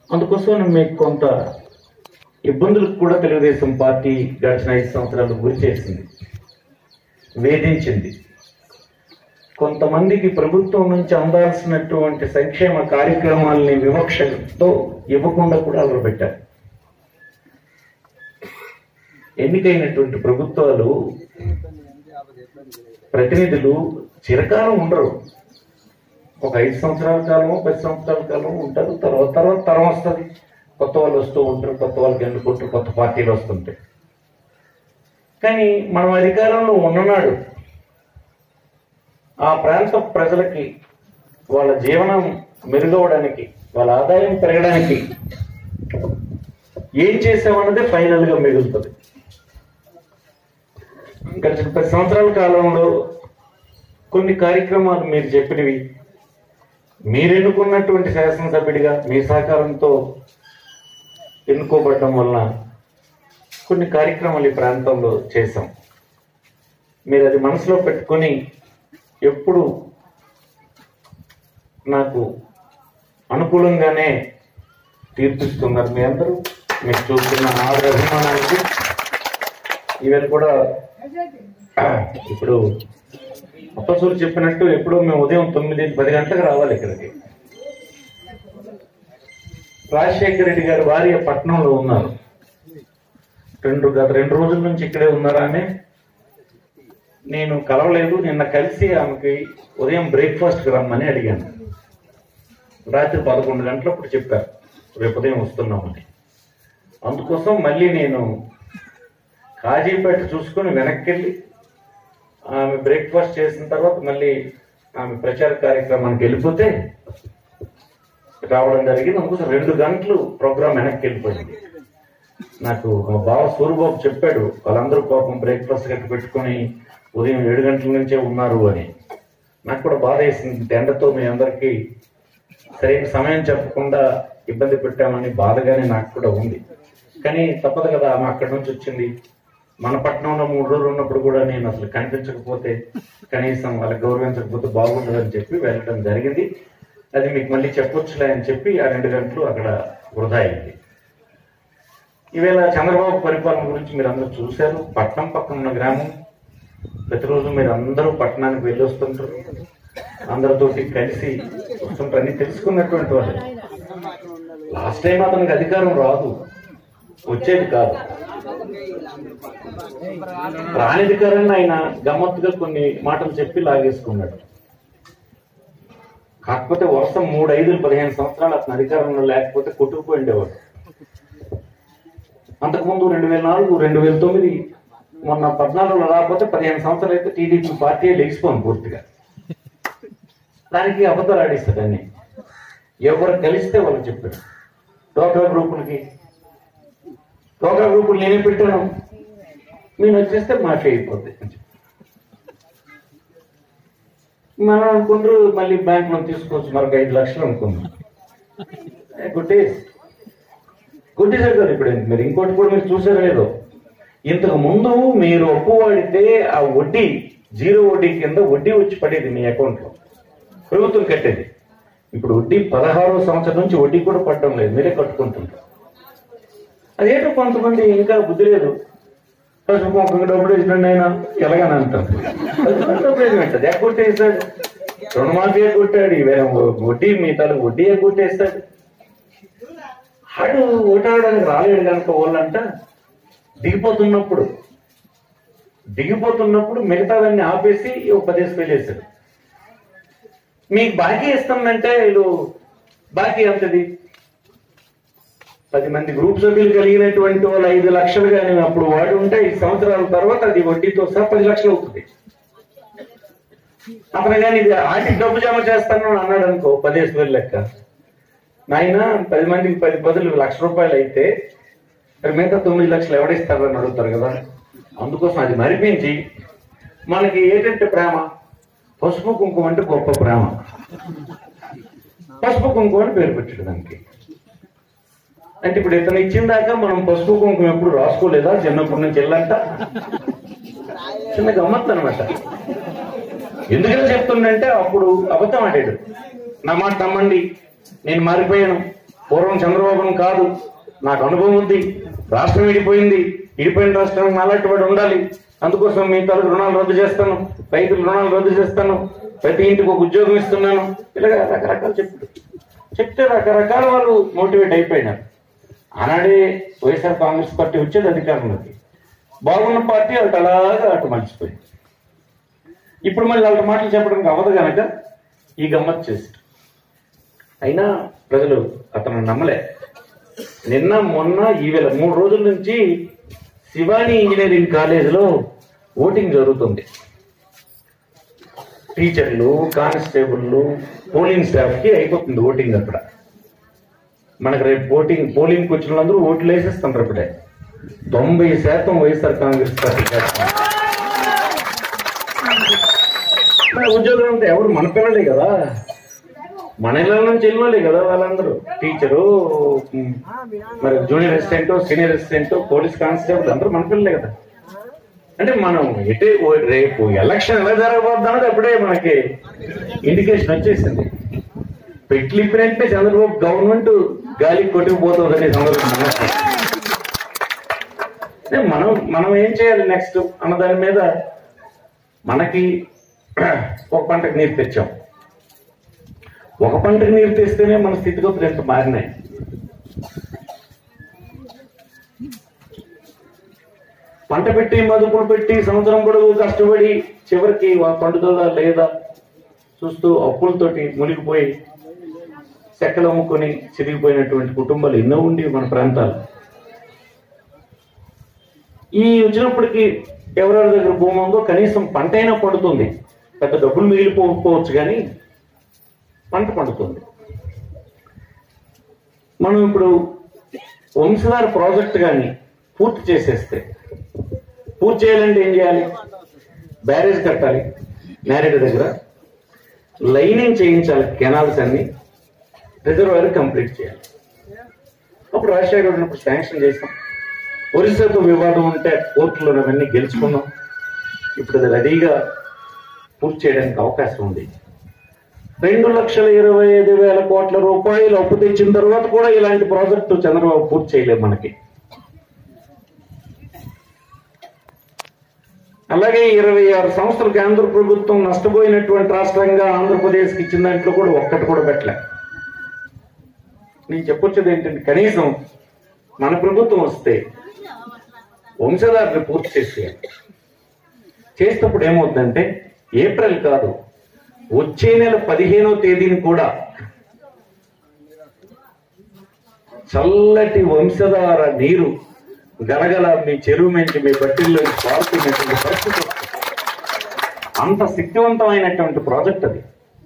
అందుకోసం మీకు కొంత ఇబ్బందులకు కూడా తెలుగుదేశం పార్టీ గడిచిన ఐదు సంవత్సరాలు గురి చేసింది వేధించింది కొంతమందికి ప్రభుత్వం నుంచి అందాల్సినటువంటి సంక్షేమ కార్యక్రమాలని వివక్షతో ఇవ్వకుండా కూడా అమలు పెట్టారు ఎన్నికైనటువంటి ప్రభుత్వాలు ప్రతినిధులు చిరకాలం ఉండరు ఒక ఐదు సంవత్సరాల కాలం పది సంవత్సరాల కాలం ఉంటారు తర్వాత తర్వాత తరం వస్తుంది కొత్త వాళ్ళు వస్తూ ఉంటారు కొత్త వాళ్ళకి ఎన్నుకుంటారు కొత్త పార్టీలు వస్తుంటాయి కానీ మనం అధికారంలో ఉన్ననాడు ఆ ప్రాంత ప్రజలకి వాళ్ళ జీవనం మెరుగవడానికి వాళ్ళ ఆదాయం పెరగడానికి ఏం చేసామన్నదే ఫైనల్ గా మిగులుతుంది గడిచిన పది సంవత్సరాల కాలంలో కొన్ని కార్యక్రమాలు మీరు చెప్పినవి మీరు ఎన్నుకున్నటువంటి శాసనసభ్యుడిగా మీ సహకారంతో ఎన్నుకోబడటం వలన కొన్ని కార్యక్రమాలు ఈ ప్రాంతంలో చేశాం మీరు అది మనసులో పెట్టుకొని ఎప్పుడు నాకు అనుకూలంగానే తీర్పిస్తున్నారు మీ అందరూ మీకు చూస్తున్న ఆదర అభిమానానికి ఈవేళ కూడా ఇప్పుడు అప్పసూరు చెప్పినట్టు ఎప్పుడో మేము ఉదయం తొమ్మిది పది గంటలకు రావాలి ఇక్కడికి రాజశేఖర రెడ్డి గారి భార్య పట్నంలో ఉన్నారు రెండు గత రెండు రోజుల నుంచి ఇక్కడే ఉన్నారా అని నేను కలవలేదు నిన్న కలిసి ఆమెకి ఉదయం బ్రేక్ఫాస్ట్కి రమ్మని అడిగాను రాత్రి పదకొండు గంటలప్పుడు చెప్పారు రేపు ఉదయం వస్తున్నామని అందుకోసం మళ్ళీ నేను కాజీపేట చూసుకొని వెనక్కి వెళ్ళి ఆమె బ్రేక్ఫాస్ట్ చేసిన తర్వాత మళ్ళీ ఆమె ప్రచార కార్యక్రమానికి వెళ్ళిపోతే రావడం జరిగింది అందుకోసం రెండు గంటలు ప్రోగ్రామ్ వెనక్కి వెళ్ళిపోయింది నాకు మా బావ సూరిబాబు చెప్పాడు వాళ్ళందరూ పాపం బ్రేక్ఫాస్ట్ గట్టి పెట్టుకొని ఉదయం ఏడు గంటల నుంచే ఉన్నారు అని నాకు కూడా బాధ వేసింది ఎండతో మీ అందరికీ సరైన సమయం చెప్పకుండా ఇబ్బంది పెట్టామని బాధగానే నాకు కూడా ఉంది కానీ తప్పదు కదా ఆమె అక్కడి నుంచి వచ్చింది మన పట్టణంలో మూడు రోజులు ఉన్నప్పుడు కూడా నేను అసలు కనిపించకపోతే కనీసం వాళ్ళకి గౌరవించకపోతే బాగుండదని చెప్పి వెళ్ళడం జరిగింది అది మీకు మళ్ళీ చెప్పొచ్చులే అని చెప్పి ఆ రెండు గంటలు అక్కడ వృధా అయింది ఈవేళ చంద్రబాబు పరిపాలన గురించి మీరు అందరూ చూశారు పట్నం పక్కన ఉన్న గ్రామం ప్రతిరోజు మీరు అందరూ పట్టణానికి వెళ్ళి వస్తుంటారు అందరితోటి కలిసి వస్తుంటారు అన్ని తెలుసుకున్నటువంటి వాళ్ళు లాస్ట్ టైం అతనికి అధికారం రాదు వచ్చేది కాదు రాని అధికారాన్ని ఆయన గమ్మత్తుగా కొన్ని మాటలు చెప్పి లాగేసుకున్నాడు కాకపోతే వర్షం మూడు ఐదు పదిహేను సంవత్సరాలు అతని అధికారంలో లేకపోతే కొట్టుకుపోయి ఉండేవాడు అంతకుముందు రెండు వేల నాలుగు రెండు వేల తొమ్మిది మొన్న పద్నాలుగులో రాకపోతే పదిహేను సంవత్సరాలు అయితే టీడీపీ పార్టీ లెగిసిపోను పూర్తిగా దానికి అబద్ధాలు ఆడిస్తాడు అన్ని ఎవరు కలిస్తే వాళ్ళు చెప్పాడు డోక్రా గ్రూపులకి డోక్రా గ్రూపులు నేనే పెట్టాను నేను వచ్చేస్తే మాఫీ అయిపోద్ది అని చెప్పి. మనం అనుకుంటారు మళ్ళీ బ్యాంక్ లో తీసుకోవచ్చు మరొక ఐదు లక్షలు అనుకుందాం గుడ్డేస్ గుడ్డేసారు కదా ఇప్పుడు మీరు ఇంకోటి కూడా మీరు చూసారో లేదో ఇంతకు ముందు మీరు అప్పు వాడితే ఆ వడ్డీ జీరో వడ్డీ కింద వడ్డీ వచ్చి పడేది మీ అకౌంట్ లో ప్రభుత్వం కట్టేది ఇప్పుడు వడ్డీ పదహారో సంవత్సరం నుంచి వడ్డీ కూడా పడడం లేదు మీరే కట్టుకుంటుంటారు అదేంటో కొంతమంది ఇంకా బుద్ధి లేదు పసుపు మొక్కకు డబ్బులు వేసినండి ఆయన ఎలాగని అంటారు పసుపు డబ్బులు వేసి పెట్టదు ఎగ్గొట్టేస్తాడు రుణమాఫీ కొట్టాడు ఇవే వడ్డీ మీ తల వడ్డీ కొట్టేస్తాడు ఆడు ఓటాడడానికి రాలేడు కనుక వాళ్ళంట దిగిపోతున్నప్పుడు దిగిపోతున్నప్పుడు మిగతావన్నీ ఆపేసి ఒక పదేసి వేలు వేశాడు మీకు బాకీ ఇస్తామంటే వీళ్ళు బాకీ ఎంతది పది మంది గ్రూప్ సభ్యులు కలిగినటువంటి వాళ్ళు ఐదు లక్షలు కానీ అప్పుడు వాడి ఉంటే ఈ సంవత్సరాల తర్వాత అది వడ్డీతో సహా పది లక్షలు అవుతుంది అతను కానీ ఇది ఆటికి డబ్బు జమ చేస్తాను అని అన్నాడు అనుకో పదిహేను వేలు లెక్క నాయన పది మందికి పది పదులు లక్ష రూపాయలు అయితే మరి మిగతా తొమ్మిది లక్షలు ఎవడిస్తారని అడుగుతారు కదా అందుకోసం అది మరిపించి మనకి ఏంటంటే ప్రేమ పసుపు కుంకుమ అంటే గొప్ప ప్రేమ పసుపు కుంకుమ అని పేరు పెట్టాడు దానికి అంటే ఇప్పుడు ఇతను ఇచ్చిన దాకా మనం పసుపు కుంకుమ ఎప్పుడు రాసుకోలేదా చిన్నప్పటి నుంచి వెళ్ళంట చిన్న గమ్మత్తు అనమాట ఎందుకని చెప్తుండంటే అప్పుడు అబద్ధం ఆడాడు నా మాట నమ్మండి నేను మారిపోయాను పూర్వం చంద్రబాబును కాదు నాకు అనుభవం ఉంది రాష్ట్రం విడిపోయింది విడిపోయిన రాష్ట్రానికి నాలాంటి వాడు ఉండాలి అందుకోసం మీ తరపు రుణాలు రద్దు చేస్తాను రైతుల రుణాలు రద్దు చేస్తాను ప్రతి ఇంటికి ఒక ఉద్యోగం ఇస్తున్నాను ఇలాగ రకరకాలు చెప్తారు చెప్తే రకరకాల వాళ్ళు మోటివేట్ అయిపోయినారు ఆనాడే వైఎస్ఆర్ కాంగ్రెస్ పార్టీ వచ్చేది అధికారంలోకి బాగున్న పార్టీ అటు అలాగా అటు మర్చిపోయింది ఇప్పుడు మళ్ళీ వాళ్ళ మాటలు చెప్పడానికి అవ్వదు కనుక ఈ గమ్మత్ చేసి అయినా ప్రజలు అతను నమ్మలే నిన్న మొన్న ఈవేళ మూడు రోజుల నుంచి శివాని ఇంజనీరింగ్ కాలేజీలో ఓటింగ్ జరుగుతుంది టీచర్లు కానిస్టేబుల్లు పోలింగ్ స్టాఫ్ కి అయిపోతుంది ఓటింగ్ అక్కడ మనకు రేపు ఓటింగ్ పోలింగ్ వచ్చిన వాళ్ళందరూ ఓట్లు వేసేస్తున్నారు ఇప్పుడే తొంభై శాతం వైఎస్ఆర్ కాంగ్రెస్ పార్టీ చేస్తున్నారు. మరి ఉద్యోగం అంటే ఎవరు మన పిల్లలే కదా మన ఇళ్ళ నుంచి వెళ్ళినోళ్ళే కదా వాళ్ళందరూ టీచరు ఉమ్, మరి junior assistant senior assistant police constable అందరూ మన పిల్లలే కదా అంటే మనం ఎటే ఓ- రేపు ఎలక్షన్ ఎలా జరగబోద్ది అన్నది అప్పుడే మనకి ఇండికేషన్ వచ్చేసింది పెట్లు ఇప్పుడంటే చంద్రబాబు గవర్నమెంట్ గాలికి కొట్టుకుపోతుంది అనే సందర్భం మనకు. అంటే మనం మనం ఏం చేయాలి నెక్స్ట్ అన్న దాని మీద మనకి ఒక పంటకు నీరు తెచ్చాం ఒక పంటకు నీరు తెస్తేనే మన స్థితిగతులు ఎంత మారినాయి పంట పెట్టి మదుపులు పెట్టి సంవత్సరం పొడవు కష్టపడి చివరికి వా- పండుతుందా లేదా చూస్తూ అప్పులతోటి మునిగిపోయి చెక్కలు అమ్ముకొని చిరిగిపోయినటువంటి కుటుంబాలు ఎన్నో ఉండి మన ప్రాంతాలు ఈ వచ్చినప్పటికి ఎవరెవరి దగ్గర భూమి ఉందో కనీసం పంట అయినా పండుతుంది పెద్ద డబ్బులు మిగిలిపోకపోవచ్చు కానీ పంట పండుతుంది మనం ఇప్పుడు వంశధార ప్రాజెక్ట్ కానీ పూర్తి చేసేస్తే పూర్తి చేయాలంటే ఏం చేయాలి బ్యారేజ్ కట్టాలి నేరేడు దగ్గర లైనింగ్ చేయించాలి కెనాల్స్ అన్ని రిజర్వాయర్ కంప్లీట్ చేయాలి అప్పుడు రాజశేఖర్ ఉన్నప్పుడు శాంక్షన్ చేసాం ఒరిస్సాతో వివాదం ఉంటే కోర్టులో అవన్నీ గెలుచుకున్నాం ఇప్పుడు అది రెడీగా పూర్తి చేయడానికి అవకాశం ఉంది రెండు లక్షల ఇరవై ఐదు వేల కోట్ల రూపాయలు అప్పు తెచ్చిన తర్వాత కూడా ఇలాంటి ప్రాజెక్టు చంద్రబాబు పూర్తి చేయలేదు మనకి అలాగే ఇరవై ఆరు సంవత్సరాలు కేంద్ర ప్రభుత్వం నష్టపోయినటువంటి రాష్ట్రంగా ఆంధ్రప్రదేశ్కి ఇచ్చిన దాంట్లో కూడా ఒక్కటి కూడా పెట్టలే నేను చెప్పొచ్చేది ఏంటంటే కనీసం మన ప్రభుత్వం వస్తే వంశధారని పూర్తి చేసేయాలి చేసినప్పుడు ఏమవుతుందంటే ఏప్రిల్ కాదు వచ్చే నెల పదిహేనో తేదీని కూడా చల్లటి వంశధార నీరు గలగల మీ చెరువు నుంచి మీ బట్టిల్లో పారుతున్నటువంటి పరిస్థితి వస్తుంది. అంత శక్తివంతమైనటువంటి ప్రాజెక్ట్ అది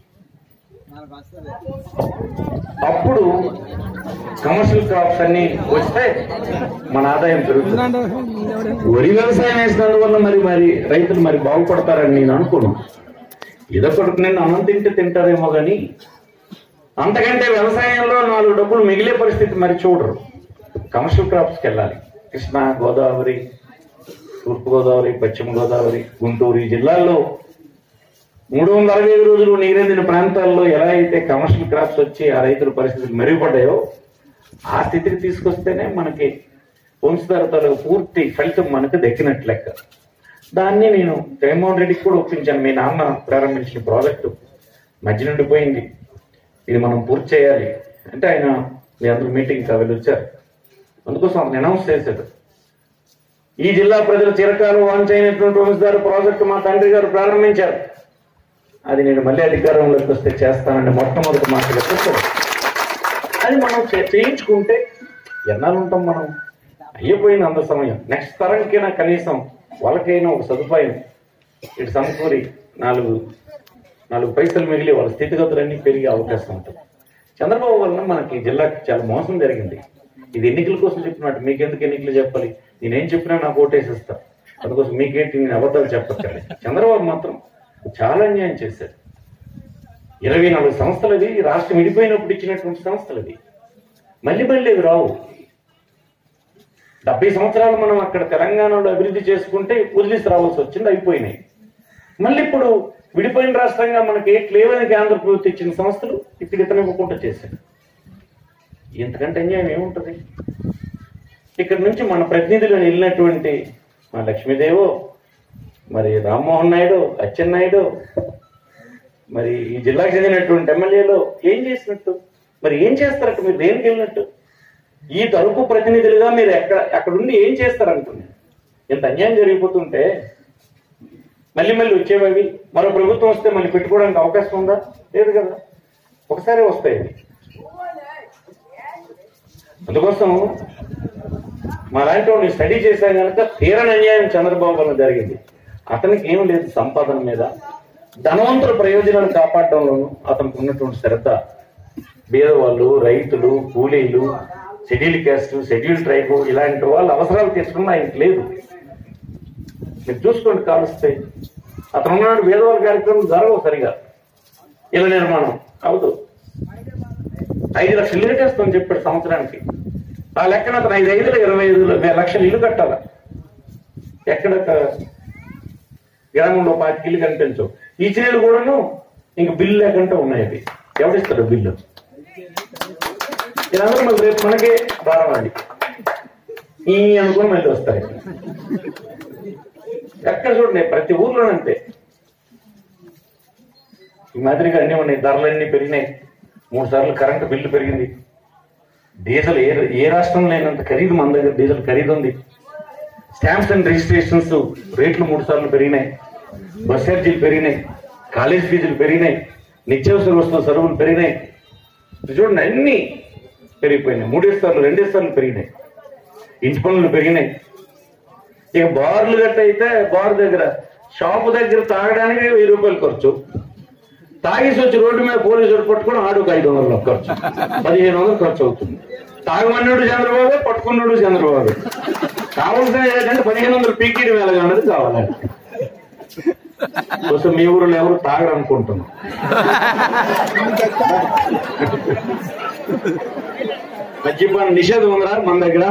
అప్పుడు కమర్షియల్ క్రాప్స్ అన్ని వస్తే మన ఆదాయం పెరుగుతుంది వరి వ్యవసాయం వేసినందువల్ల మరి మరి రైతులు మరి బాగుపడతారని నేను అనుకోను ఇదొకటి నేను అన్నం తింటే తింటారేమో కానీ అంతకంటే వ్యవసాయంలో నాలుగు డబ్బులు మిగిలే పరిస్థితి మరి చూడరు కమర్షియల్ క్రాప్స్కి వెళ్ళాలి కృష్ణా గోదావరి తూర్పు గోదావరి పశ్చిమ గోదావరి గుంటూరు ఈ జిల్లాల్లో మూడు వందల అరవై ఐదు రోజులు నీరెందిన ప్రాంతాల్లో ఎలా అయితే కమర్షియల్ క్రాప్స్ వచ్చి ఆ రైతుల పరిస్థితులు మెరుగుపడ్డాయో ఆ స్థితికి తీసుకొస్తేనే మనకి వంశధార తాలూకు పూర్తి ఫలితం మనకు దక్కినట్లు లెక్క దాన్ని నేను జగన్మోహన్ రెడ్డికి కూడా ఒప్పించాను మీ నాన్న ప్రారంభించిన ప్రాజెక్టు మధ్య నుండి పోయింది ఇది మనం పూర్తి చేయాలి అంటే ఆయన మీ అందరూ మీటింగ్ వెళ్ళి వచ్చారు అందుకోసం అతను అనౌన్స్ చేశాడు ఈ జిల్లా ప్రజల చిరకాలం వాంఛైనటువంటి వంశధార ప్రాజెక్టు మా తండ్రి గారు ప్రారంభించారు అది నేను మళ్ళీ అధికారంలోకి వస్తే చేస్తానని మొట్టమొదటి మాటగా చెప్పాడు అది మనం చే- చేయించుకుంటే ఎన్నాళ్ళు ఉంటాం మనం అయిపోయిన అంత సమయం నెక్స్ట్ తరంకైనా కనీసం వాళ్ళకైనా ఒక సదుపాయం ఇటు సమకూరి నాలుగు నాలుగు పైసలు మిగిలి వాళ్ళ స్థితిగతులన్నీ పెరిగే అవకాశం ఉంటుంది చంద్రబాబు వలన మనకి ఈ జిల్లాకి చాలా మోసం జరిగింది ఇది ఎన్నికల కోసం చెప్పినట్టు మీకెందుకు ఎన్నికలు చెప్పాలి నేనేం చెప్పినా నాకు ఓటేసిస్తా అందుకోసం మీకేంటి నేను అబద్ధాలు చెప్పక్కర్లేదు చంద్రబాబు మాత్రం చాలా అన్యాయం చేశారు ఇరవై నాలుగు సంస్థలు అది రాష్ట్రం విడిపోయినప్పుడు ఇచ్చినటువంటి సంస్థలు అది మళ్ళీ మళ్ళీ ఇవి రావు డెబ్బై సంవత్సరాలు మనం అక్కడ తెలంగాణలో అభివృద్ధి చేసుకుంటే వదిలేసి రావాల్సి వచ్చింది అయిపోయినాయి మళ్ళీ ఇప్పుడు విడిపోయిన రాష్ట్రంగా మనకి ఏ లేవని కేంద్ర ప్రభుత్వం ఇచ్చిన సంస్థలు ఇప్పుడు ఇతను ఇవ్వకుండా చేశారు ఇంతకంటే అన్యాయం ఏముంటుంది ఇక్కడ నుంచి మన ప్రతినిధులు వెళ్ళినటువంటి మా లక్ష్మీదేవో మరి రామ్మోహన్ నాయుడు అచ్చెన్నాయుడు మరి ఈ జిల్లాకు చెందినటువంటి ఎమ్మెల్యేలు ఏం చేసినట్టు మరి ఏం చేస్తారట మీరు దేనికి వెళ్ళినట్టు ఈ తరపు ప్రతినిధులుగా మీరు ఎక్కడ అక్కడుండి ఏం చేస్తారంటున్నారు ఇంత అన్యాయం జరిగిపోతుంటే మళ్ళీ మళ్ళీ వచ్చేవి మరో ప్రభుత్వం వస్తే మళ్ళీ పెట్టుకోవడానికి అవకాశం ఉందా లేదు కదా ఒకసారి వస్తాయి ఇవి. అందుకోసం మా లాంటి వాళ్ళు స్టడీ చేశా కనుక తీరని అన్యాయం చంద్రబాబు వల్ల జరిగింది అతనికి ఏం లేదు సంపాదన మీద ధనవంతుల ప్రయోజనాలు కాపాడడంలోనూ అతనికి ఉన్నటువంటి శ్రద్ధ బీదవాళ్ళు రైతులు కూలీలు షెడ్యూల్ క్యాస్ట్ షెడ్యూల్ ట్రైబ్ ఇలాంటి వాళ్ళ అవసరాలు తీసుకున్న ఆయనకి లేదు మీరు చూసుకోండి కాలుస్తాయి అతను ఉన్నాడు వేదవాళ్ళ కార్యక్రమం జరగవు సరిగా ఇళ్ళ నిర్మాణం అవదు ఐదు లక్షలు ఇల్లు కట్టేస్తామని చెప్పాడు సంవత్సరానికి ఆ లెక్కన అతను ఐదు ఐదులు ఇరవై ఐదు లక్షలు ఇల్లు కట్టాల ఎక్కడ క- గ్రామంలో పాతికి ఇల్లు కనిపించవు ఈ చీరలు కూడాను ఇంక బిల్లు లేకుండా ఉన్నాయి అవి ఎవరిస్తాడు బిల్లు ఇదందరూ మళ్ళీ రేపు మనకే భారం అండి ఈ అనుకుని మళ్ళీ వస్తారు ఎక్కడ చూడండి ప్రతి ఊర్లోనంతే ఈ మాదిరిగా అన్ని ఉన్నాయి ధరలన్నీ పెరిగినాయి మూడు సార్లు కరెంటు బిల్లు పెరిగింది డీజిల్ ఏ ఏ రాష్ట్రం లేనంత ఖరీదు మన దగ్గర డీజిల్ ఖరీదు ఉంది స్టాంప్స్ అండ్ రిజిస్ట్రేషన్స్ రేట్లు మూడు సార్లు పెరిగినాయి బస్ ఛార్జీలు పెరిగినాయి కాలేజ్ ఫీజులు పెరిగినాయి నిత్యావసర వస్తువుల సరుకులు పెరిగినాయి ఇది చూడండి అన్ని పెరిగిపోయినాయి మూడే సార్లు రెండే సార్లు పెరిగినాయి ఇంటి పనులు పెరిగినాయి ఇక బార్లు గట్ట అయితే బార్ దగ్గర షాపు దగ్గర తాగడానికి వెయ్యి రూపాయలు ఖర్చు తాగేసి వచ్చి రోడ్డు మీద పోలీసులు పట్టుకుని ఆడుకు ఐదు వందలు ఖర్చు పదిహేను వందలు ఖర్చు అవుతుంది తాగమన్నాడు చంద్రబాబు పట్టుకున్నాడు చంద్రబాబు కావాల్సిన ఏంటంటే పదిహేను వందలు పీకీడి వేలగా అన్నది కావాలండి కోసం మీ ఊరిలో ఎవరు తాగరు అనుకుంటున్నాం మద్యపాన నిషేధం ఉందా మన దగ్గర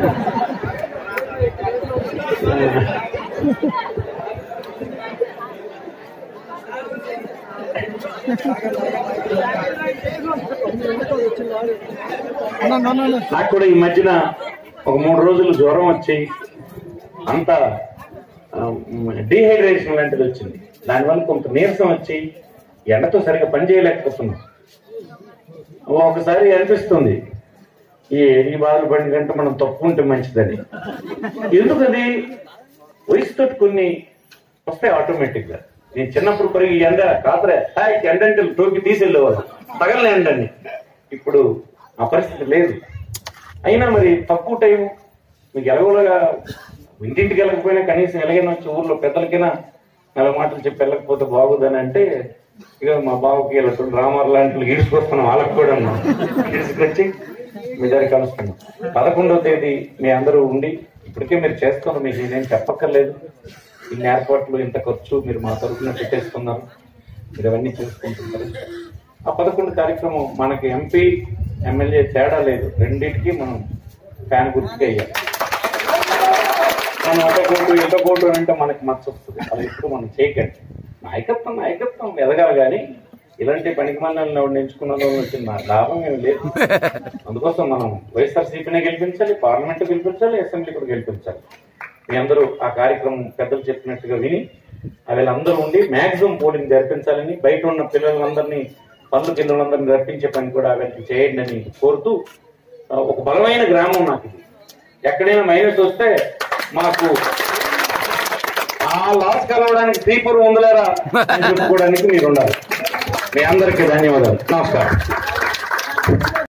నాకు కూడా ఈ మధ్యన ఒక మూడు రోజులు జ్వరం వచ్చి అంత డీహైడ్రేషన్ లాంటిది వచ్చింది దానివల్ల కొంత నీరసం వచ్చి ఎండతో సరిగా పని చేయలేకపోతున్నాం ఒకసారి అనిపిస్తుంది ఈ ఈ బాధలు పడిన కంటే మనం తప్పుకుంటే మంచిదని ఎందుకది వయసుతో కొన్ని వస్తాయి ఆటోమేటిక్ గా నేను చిన్నప్పుడు పరిగి ఈ ఎండ కాతరే హాయ్ ఎండ అంటే టోకి తీసేళ్ళేవాడు తగలని ఎండని ఇప్పుడు ఆ పరిస్థితి లేదు అయినా మరి తక్కువ టైం మీకు ఎలాగోలాగా ఇంటింటికి వెళ్ళకపోయినా కనీసం ఎలాగైనా వచ్చి ఊర్లో పెద్దలకైనా నెల మాటలు చెప్పి వెళ్ళకపోతే బాగుందని అంటే ఇక మా బావకి వెళ్ళట్టు రామారు లాంటి వాళ్ళు ఈడ్చుకొస్తున్నాం వాళ్ళకి కూడా ఈడ్చుకొచ్చి మీ దగ్గర కలుస్తున్నాం పదకొండవ తేదీ మీ అందరూ ఉండి ఇప్పటికే మీరు చేస్తున్నారు మీకు నేను చెప్పక్కర్లేదు ఇన్ని ఏర్పాట్లు ఇంత ఖర్చు మీరు మా తరఫున పెట్టేసుకున్నారు మీరు అవన్నీ చేసుకుంటున్నారు ఆ పదకొండు కార్యక్రమం మనకి ఎంపీ ఎమ్మెల్యే తేడా లేదు రెండింటికి మనం ఫ్యాన్ గుర్తుగా అయ్యాలి మనం ఒక కోటు ఎంత కోటు అని అంటే మనకి మచ్చ వస్తుంది అలా ఇప్పుడు మనం చేయకండి నాయకత్వం నాయకత్వం ఎదగాలి కానీ ఇలాంటి పనికి మనల్ని ఎంచుకున్న వచ్చిన లాభం ఏమి లేదు అందుకోసం మనం వైఎస్ఆర్సీపీనే గెలిపించాలి పార్లమెంట్ గెలిపించాలి అసెంబ్లీ కూడా గెలిపించాలి మీ అందరూ ఆ కార్యక్రమం పెద్దలు చెప్పినట్టుగా విని వీళ్ళందరూ ఉండి మాక్సిమం పోలింగ్ జరిపించాలని బయట ఉన్న పిల్లలందరినీ పనులు పిల్లలందరినీ రప్పించే పని కూడా వీళ్ళకి చేయండి అని కోరుతూ ఆ, ఒక బలమైన గ్రామం నాకు ఇది ఎక్కడైనా మైనస్ వస్తే మాకు ఆ లాస్ కలవడానికి శ్రీపురం ఉందలేరా అని చెప్పుకోవడానికి మీరు ఉండాలి మీ అందరికీ ధన్యవాదాలు నమస్కారం